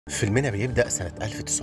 فيلمنا بيبدأ سنة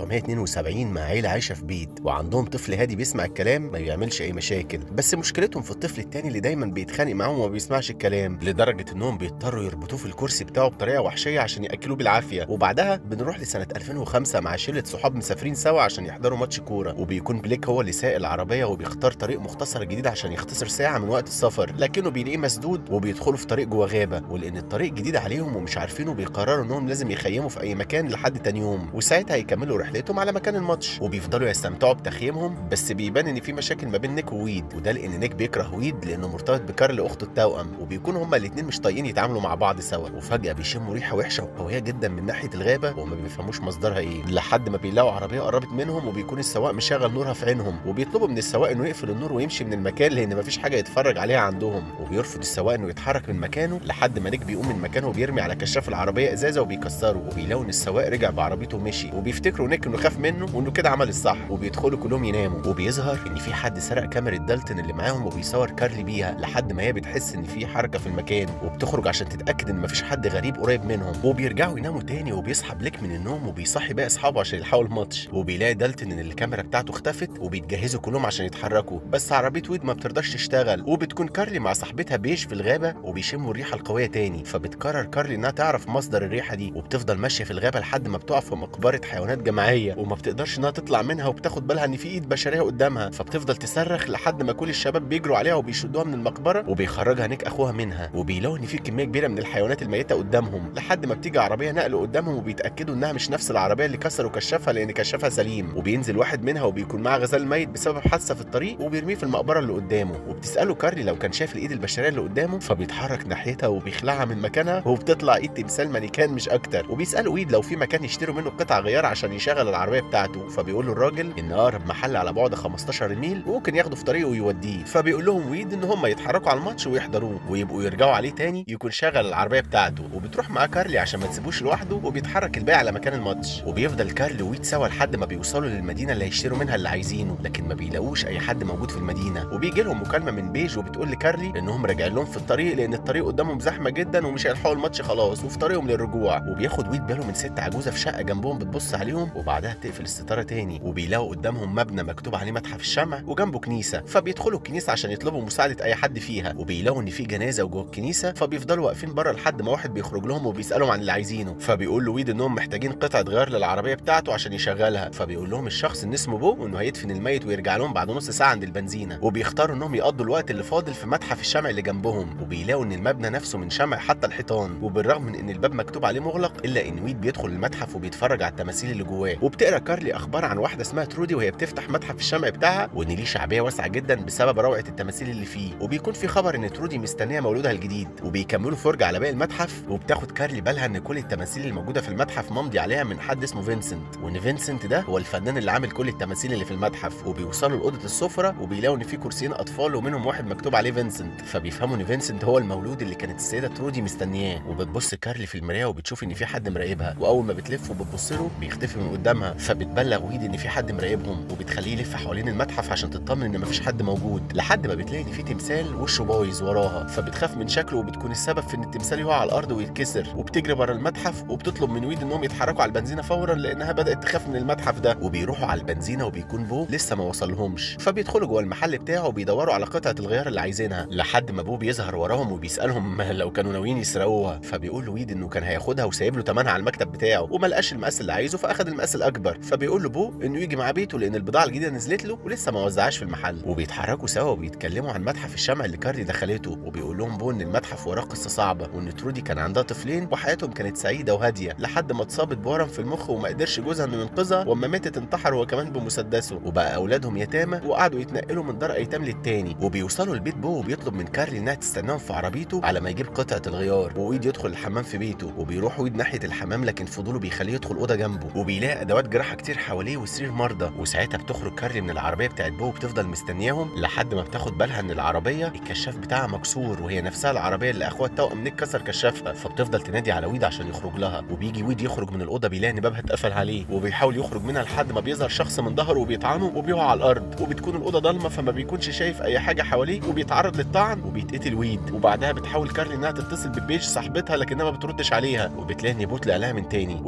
1972 مع عيلة عايشة في بيت وعندهم طفل هادي بيسمع الكلام ما بيعملش أي مشاكل بس مشكلتهم في الطفل التاني اللي دايما بيتخانق معاهم وما بيسمعش الكلام لدرجة إنهم بيضطروا يربطوه في الكرسي بتاعه بطريقة وحشية عشان يأكلوه بالعافية وبعدها بنروح لسنة 2005 مع شلة صحاب مسافرين سوا عشان يحضروا ماتش كورة وبيكون بليك هو اللي سايق العربية وبيختار طريق مختصر جديد عشان يختصر ساعة من وقت السفر لكنه بيلاقيه مسدود وبيدخلوا في طريق جوه غابة ولأن الطريق جديد عليهم ومش عارفينه بيقرروا إنهم لازم يخيموا في أي مكان لحد تاني يوم وساعتها هيكملوا رحلتهم على مكان الماتش وبيفضلوا يستمتعوا بتخييمهم بس بيبان ان في مشاكل ما بين نيك وويد وده لان نيك بيكره ويد لانه مرتبط بكارل اخته التوأم وبيكونوا هما الاثنين مش طايقين يتعاملوا مع بعض سوا وفجاه بيشموا ريحه وحشه وقويه جدا من ناحيه الغابه وما بيفهموش مصدرها ايه لحد ما بيلاقوا عربيه قربت منهم وبيكون السواق مشغل نورها في عينهم وبيطلبوا من السواق انه يقفل النور ويمشي من المكان لان مفيش حاجه يتفرج عليها عندهم وبيرفض السواق انه يتحرك من مكانه لحد ما نيك بيقوم من مكانه وبيرمي على كشاف العربيه ازازه وبيكسره وبيلاقوا ان السواق رجع بعربيته ومشي وبيفتكروا نيك انه خاف منه وانه كده عمل الصح وبيدخلوا كلهم يناموا وبيظهر ان في حد سرق كاميرا دالتون اللي معاهم وبيصور كارلي بيها لحد ما هي بتحس ان في حركه في المكان وبتخرج عشان تتاكد ان مفيش حد غريب قريب منهم وبيرجعوا يناموا تاني وبيصحى بليك من النوم وبيصحي باقي اصحابه عشان يلحقوا الماتش وبيلاقي دالتون ان الكاميرا بتاعته اختفت وبيتجهزوا كلهم عشان يتحركوا بس عربيه ويد ما بترضاش تشتغل وبتكون كارلي مع صاحبتها بيش في الغابه وبيشموا الريحه القويه تاني فبتقرر كارلي انها تعرف مصدر الريحه دي وبتفضل ماشيه في الغابه لحد ما بتقع في مقبره حيوانات جماعيه وما بتقدرش انها تطلع منها وبتاخد بالها ان في ايد بشريه قدامها فبتفضل تصرخ لحد ما كل الشباب بيجروا عليها وبيشدوها من المقبره وبيخرجها نيك اخوها منها وبيلاقوا ان في كميه كبيره من الحيوانات الميته قدامهم لحد ما بتيجي عربيه نقل قدامهم وبيتاكدوا انها مش نفس العربيه اللي كسروا كشافها لان كشافها سليم وبينزل واحد منها وبيكون معاه غزال ميت بسبب حادثه في الطريق وبيرميه في المقبره اللي قدامه وبتساله كارلي لو كان شايف الايد البشريه اللي قدامه فبيتحرك ناحيتها وبيخلعها من مكانها وبتطلع ايد تمثال مانيكان مش اكتر وبيسالوا ويد لو في مكان يشتروا منه قطع غيار عشان يشغل العربيه بتاعته فبيقول له الراجل ان اقرب محل على بعد 15 ميل وممكن ياخده في طريقه ويوديه فبيقول لهم ويد ان هم يتحركوا على الماتش ويحضروه ويبقوا يرجعوا عليه تاني يكون شغل العربيه بتاعته وبتروح معاه كارلي عشان ما تسيبوش لوحده وبيتحرك الباقي على مكان الماتش وبيفضل كارلي وويد سوا لحد ما بيوصلوا للمدينه اللي هيشتروا منها اللي عايزينه لكن ما بيلاقوش اي حد موجود في المدينه وبيجي لهم مكالمه من بيج وبتقول لكارلي انهم راجعين لهم في الطريق لان الطريق قدامهم زحمه جدا ومش هيلحقوا الماتش خلاص وفي طريقهم للرجوع وبياخد ويد باله من ست عجوزه في شقه جنبهم بتبص عليهم وبعدها تقفل الستاره تاني وبيلاقوا قدامهم مبنى مكتوب عليه متحف الشمع وجنبه كنيسه فبيدخلوا الكنيسه عشان يطلبوا مساعده اي حد فيها وبيلاقوا ان في جنازه جوه الكنيسه فبيفضلوا واقفين بره لحد ما واحد بيخرج لهم وبيسالهم عن اللي عايزينه فبيقول له ويد انهم محتاجين قطعه غيار للعربيه بتاعته عشان يشغلها فبيقول لهم الشخص ان اسمه بو وانه هيدفن الميت ويرجع لهم بعد نص ساعه عند البنزينه وبيختاروا انهم يقضوا الوقت اللي فاضل في متحف الشمع اللي جنبهم وبيلاقوا ان المبنى نفسه من شمع حتى الحيطان وبالرغم من ان الباب مكتوب عليه مغلق الا ان ويد بيدخل المتحف وبيتفرج على التماثيل اللي جواه وبتقرا كارلي اخبار عن واحده اسمها ترودي وهي بتفتح متحف الشمع بتاعها وان ليه شعبيه واسعه جدا بسبب روعه التماثيل اللي فيه وبيكون في خبر ان ترودي مستنيه مولودها الجديد وبيكملوا فرجه على باقي المتحف وبتاخد كارلي بالها ان كل التماثيل الموجوده في المتحف ممضي عليها من حد اسمه فينسنت وان فينسنت ده هو الفنان اللي عامل كل التماثيل اللي في المتحف وبيوصلوا لاوضه السفره وبيلاقوا ان في كرسيين اطفال ومنهم واحد مكتوب عليه فينسنت فبيفهموا ان فينسنت هو المولود اللي كانت السيده ترودي مستنياه وبتبص كارلي في المرايه وبتشوف ان في حد مراقبها واول ما بتلف وبتبص له بيختفي من قدامها فبتبلغ ويد ان في حد مراقبهم وبتخليه يلف حوالين المتحف عشان تطمن ان مفيش حد موجود لحد ما بتلاقي ان في تمثال وشه بايظ وراها فبتخاف من شكله وبتكون السبب في ان التمثال يقع على الارض ويتكسر وبتجري بره المتحف وبتطلب من ويد انهم يتحركوا على البنزينه فورا لانها بدات تخاف من المتحف ده وبيروحوا على البنزينه وبيكون بو لسه ما وصلهمش فبيدخلوا جوه المحل بتاعه وبيدوروا على قطعه الغيار اللي عايزينها لحد ما بو بيظهر وراهم وبيسالهم لو كانوا ناويين يسرقوها فبيقول له ويد انه كان هياخدها وسايب له ثمنها على المكتب بتاعه وما لقاش المقاس اللي عايزه فاخد المقاس الاكبر فبيقول له بو انه يجي مع بيته لان البضاعه الجديده نزلت له ولسه ما وزعهاش في المحل وبيتحركوا سوا وبيتكلموا عن متحف الشمع اللي كارلي دخلته وبيقول لهم بو ان المتحف وراه قصه صعبه وان ترودي كان عندها طفلين وحياتهم كانت سعيده وهاديه لحد ما اتصابت بورم في المخ وما قدرش جوزها انه ينقذها واما ماتت انتحر هو كمان بمسدسه وبقى اولادهم يتامى وقعدوا يتنقلوا من دار ايتام للتاني وبيوصلوا البيت بو وبيطلب من كارلي انها تستناهم في عربيته على ما يجيب قطعه الغيار وويد يدخل الحمام في بيته وبيروح ويد ناحيه الحمام لكن فضوله بيخليه يدخل اوضه جنبه وبيلاقي ادوات جراحه كتير حواليه وسرير مرضى وساعتها بتخرج كارلي من العربيه بتاعت بو وبتفضل مستنياهم لحد ما بتاخد بالها ان العربيه الكشاف بتاعها مكسور وهي نفسها العربيه اللي اخوها التوأم نيك كسر كشافها فبتفضل تنادي على ويد عشان يخرج لها وبيجي ويد يخرج من الاوضه بيلاقي ان بابها اتقفل عليه وبيحاول يخرج منها لحد ما بيظهر شخص من ظهره وبيطعنه وبيقع على الارض وبتكون الاوضه ضلمه فما بيكونش شايف اي حاجه حواليه وبيتعرض للطعن وبيتقتل ويد وبعدها بتحاول كارلي انها تتصل ببيج صاحبتها لكنها ما بتردش عليها وبتلاقي ان بوت لها من تاني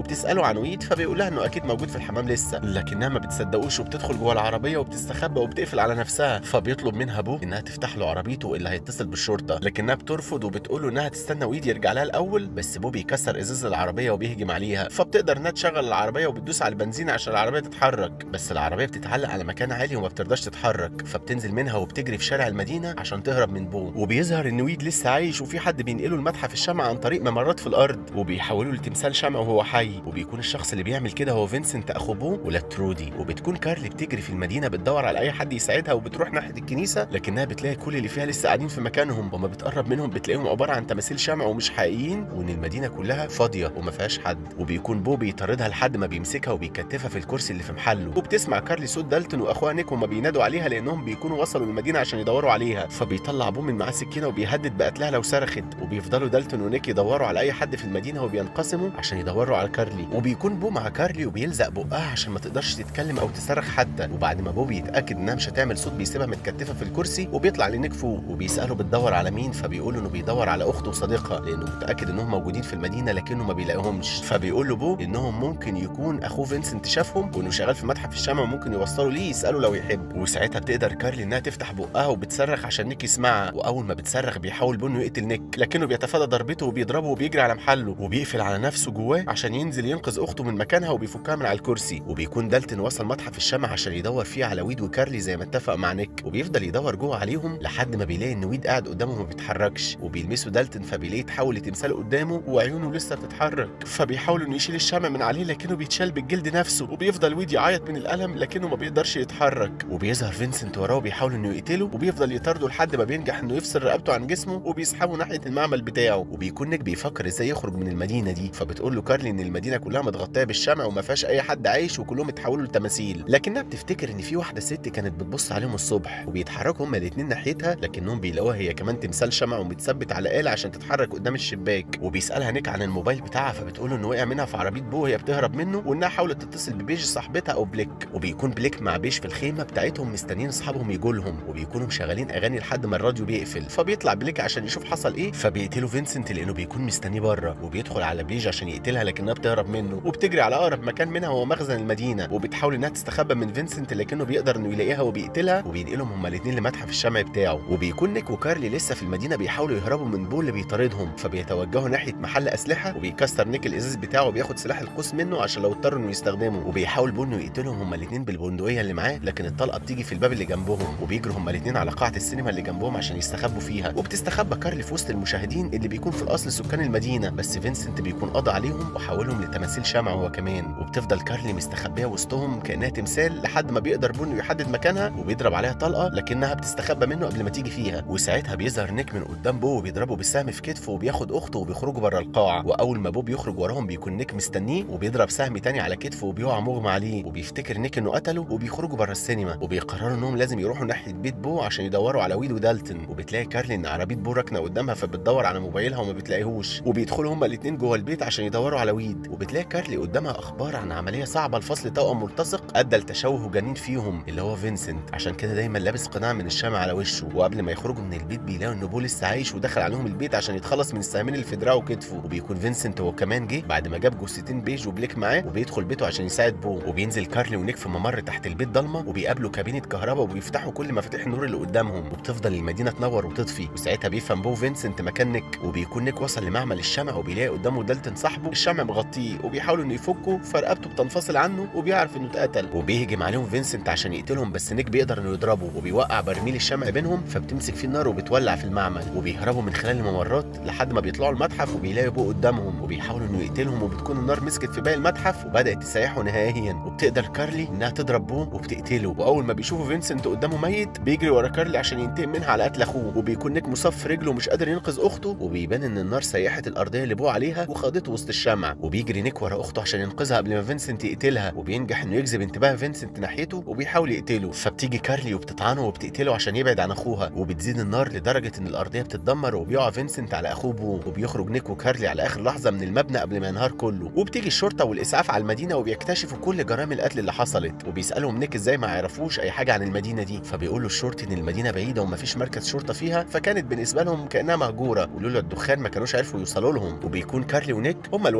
وبتساله عن ويد فبيقول لها انه اكيد موجود في الحمام لسه لكنها ما بتصدقوش وبتدخل جوه العربيه وبتستخبى وبتقفل على نفسها فبيطلب منها ابوه انها تفتح له عربيته والا هيتصل بالشرطه لكنها بترفض وبتقول له انها تستنى ويد يرجع لها الاول بس بو بيكسر ازاز العربيه وبيهجم عليها فبتقدر انها تشغل العربيه وبتدوس على البنزين عشان العربيه تتحرك بس العربيه بتتعلق على مكان عالي وما بترضاش تتحرك فبتنزل منها وبتجري في شارع المدينه عشان تهرب من بو وبيظهر ان ويد لسه عايش وفي حد بينقله المتحف الشمع عن طريق ممرات في الارض وبيحولوا لتمثال شمع وهو حي وبيكون الشخص اللي بيعمل كده هو فينسنت اخو بو ولا ترودي وبتكون كارلي بتجري في المدينه بتدور على اي حد يساعدها وبتروح ناحيه الكنيسه لكنها بتلاقي كل اللي فيها لسه قاعدين في مكانهم وما بتقرب منهم بتلاقيهم عباره عن تماثيل شمع ومش حقيقيين وان المدينه كلها فاضيه وما فيهاش حد وبيكون بو بيطاردها لحد ما بيمسكها وبيكتفها في الكرسي اللي في محله وبتسمع كارلي صوت دالتون واخوها نيك وما بينادوا عليها لانهم بيكونوا وصلوا المدينه عشان يدوروا عليها فبيطلع بو من معاه سكينه وبيهدد بقتلها لو صرخت وبيفضلوا دالتون ونيك يدوروا على اي حد في المدينه وبينقسموا عشان يدوروا على كارلي وبيكون بو مع كارلي وبيلزق بقها عشان ما تقدرش تتكلم او تصرخ حتى وبعد ما بو بيتاكد انها مش هتعمل صوت بيسيبها متكتفه في الكرسي وبيطلع لنيك فوق وبيساله بتدور على مين فبيقول انه بيدور على اخته وصديقها لانه متاكد انهم موجودين في المدينه لكنه ما بيلاقيهمش فبيقول له بو انهم ممكن يكون اخوه فينسنت شافهم وانه شغال في متحف الشمع وممكن يوصلوا ليه يسالوا لو يحب وساعتها بتقدر كارلي انها تفتح بقها وبتصرخ عشان نيك يسمعها واول ما بتصرخ بيحاول بو انه يقتل نيك لكنه بيتفادى ضربته وبيضربه وبيجري على محله وبيقفل على نفسه جواه عشان ينزل ينقذ اخته من مكانها وبيفكها من على الكرسي وبيكون دالتن وصل متحف الشمع عشان يدور فيه على ويد وكارلي زي ما اتفق مع نيك وبيفضل يدور جوه عليهم لحد ما بيلاقي ان ويد قاعد قدامه ما بيتحركش وبيلمسه دالتن فبيلاقيه اتحول لتمثال قدامه وعيونه لسه بتتحرك فبيحاول انه يشيل الشمع من عليه لكنه بيتشال بالجلد نفسه وبيفضل ويد يعيط من الالم لكنه ما بيقدرش يتحرك وبيظهر فينسنت وراه وبيحاول انه يقتله وبيفضل يطارده لحد ما بينجح انه يفصل رقبته عن جسمه وبيسحبه ناحيه المعمل بتاعه وبيكون نيك بيفكر ازاي يخرج من المدينه دي فبتقول له كارلي ان المدينه كلها متغطيه بالشمع وما فيهاش اي حد عايش وكلهم اتحولوا لتماثيل لكنها بتفتكر ان في واحده ست كانت بتبص عليهم الصبح وبيتحركوا هما الاثنين ناحيتها لكنهم بيلاقوها هي كمان تمثال شمع ومتثبت على آلة عشان تتحرك قدام الشباك وبيسالها نيك عن الموبايل بتاعها فبتقول له انه وقع منها في عربيه بو وهي بتهرب منه وانها حاولت تتصل ببيج صاحبتها او بليك وبيكون بليك مع بيج في الخيمه بتاعتهم مستنيين اصحابهم يجوا لهم وبيكونوا مشغلين اغاني لحد ما الراديو بيقفل فبيطلع بليك عشان يشوف حصل ايه فبيقتلوا فينسنت لانه بيكون مستنيه بره وبيدخل على بيج عشان يقتلها لكنها بتهرب منه وبتجري على اقرب مكان منها هو مخزن المدينه وبتحاول انها تستخبى من فينسنت لكنه بيقدر انه يلاقيها وبيقتلها وبينقلهم هما الاثنين لمتحف الشمع بتاعه وبيكون نيك وكارلي لسه في المدينه بيحاولوا يهربوا من بول اللي بيطاردهم فبيتوجهوا ناحيه محل اسلحه وبيكسر نيك الازاز بتاعه وبياخد سلاح القوس منه عشان لو اضطر انه يستخدمه وبيحاول بو انه يقتلهم هما الاثنين بالبندقيه اللي معاه لكن الطلقه بتيجي في الباب اللي جنبهم وبيجروا هما الاثنين على قاعه السينما اللي جنبهم عشان يستخبوا فيها وبتستخبى كارلي في وسط المشاهدين اللي بيكون في الاصل سكان المدينه بس فينسنت بيكون قضى عليهم وحولهم لتماثيل شمع هو كمان وبتفضل كارلي مستخبيه وسطهم كانها تمثال لحد ما بيقدر بو انه يحدد مكانها وبيضرب عليها طلقه لكنها بتستخبى منه قبل ما تيجي فيها وساعتها بيظهر نيك من قدام بو وبيضربه بالسهم في كتفه وبياخد اخته وبيخرجوا بره القاعه واول ما بو بيخرج وراهم بيكون نيك مستنيه وبيضرب سهم تاني على كتفه وبيقع مغمى عليه وبيفتكر نيك انه قتله وبيخرجوا بره السينما وبيقرروا انهم لازم يروحوا ناحيه بيت بو عشان يدوروا على ويد ودالتون وبتلاقي كارلي ان عربيه بو راكنه قدامها فبتدور على موبايلها وما بتلاقيهوش وبيدخلوا هما الاثنين جوه البيت عشان يدوروا على ويد وبتلاقي كارلي قدامها اخبار عن عمليه صعبه لفصل توأم ملتصق ادى لتشوه جنين فيهم اللي هو فينسنت عشان كده دايما لابس قناع من الشمع على وشه وقبل ما يخرجوا من البيت بيلاقوا ان بو لسه عايش ودخل عليهم البيت عشان يتخلص من السهمين اللي في دراعه وكتفه وبيكون فينسنت هو كمان جه بعد ما جاب جثتين بيج وبليك معاه وبيدخل بيته عشان يساعد بو وبينزل كارلي ونيك في ممر تحت البيت ضلمه وبيقابلوا كابينه كهرباء وبيفتحوا كل مفاتيح النور اللي قدامهم وبتفضل المدينه تنور وتطفي وساعتها بيفهم بو فينسنت مكان نيك وبيكون نيك وصل لمعمل الشمع وبيلاقي قدامه دالتون صاحبه الشمع مغطيه وبيحاول انه يفكه فرقبته بتنفصل عنه وبيعرف انه اتقتل وبيهجم عليهم فينسنت عشان يقتلهم بس نيك بيقدر انه يضربه وبيوقع برميل الشمع بينهم فبتمسك فيه النار وبتولع في المعمل وبيهربوا من خلال الممرات لحد ما بيطلعوا المتحف وبيلاقوا بو قدامهم وبيحاولوا انه يقتلهم وبتكون النار مسكت في باقي المتحف وبدات تسيحه نهائيا وبتقدر كارلي انها تضرب بو وبتقتله واول ما بيشوفوا فينسنت قدامه ميت بيجري ورا كارلي عشان ينتقم منها على قتل اخوه وبيكون نيك مصاب في رجله ومش قادر ينقذ اخته وبيبان ان النار سيحت الارضيه اللي بو عليها وخدته وسط الشمع وبيجري نيك ورا اخته عشان ينقذها قبل ما فينسنت يقتلها وبينجح انه يجذب انتباه فينسنت ناحيته وبيحاول يقتله فبتيجي كارلي وبتطعنه وبتقتله عشان يبعد عن اخوها وبتزيد النار لدرجه ان الارضيه بتتدمر وبيقع فينسنت على اخوه بو وبيخرج نيك وكارلي على اخر لحظه من المبنى قبل ما ينهار كله وبتيجي الشرطه والاسعاف على المدينه وبيكتشفوا كل جرائم القتل اللي حصلت وبيسالهم نيك ازاي ما يعرفوش اي حاجه عن المدينه دي فبيقول له الشرطي ان المدينه بعيده ومفيش مركز شرطه فيها فكانت بالنسبه لهم كانها مهجوره ولولا الدخان ما كانوش عرفوا يوصلوا لهم وبيكون كارلي ونيك هم الوحيدين اللي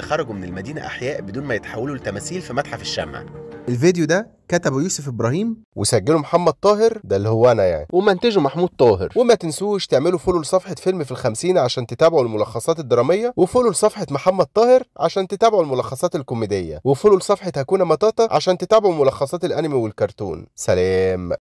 خرجوا من المدينة أحياء بدون ما يتحولوا لتماثيل في متحف الشمع الفيديو ده كتبه يوسف ابراهيم وسجله محمد طاهر ده اللي هو انا يعني ومنتجه محمود طاهر وما تنسوش تعملوا فولو لصفحه فيلم في الخمسين عشان تتابعوا الملخصات الدراميه وفولو لصفحه محمد طاهر عشان تتابعوا الملخصات الكوميديه وفولو لصفحه هكونا مطاطا عشان تتابعوا ملخصات الانمي والكرتون سلام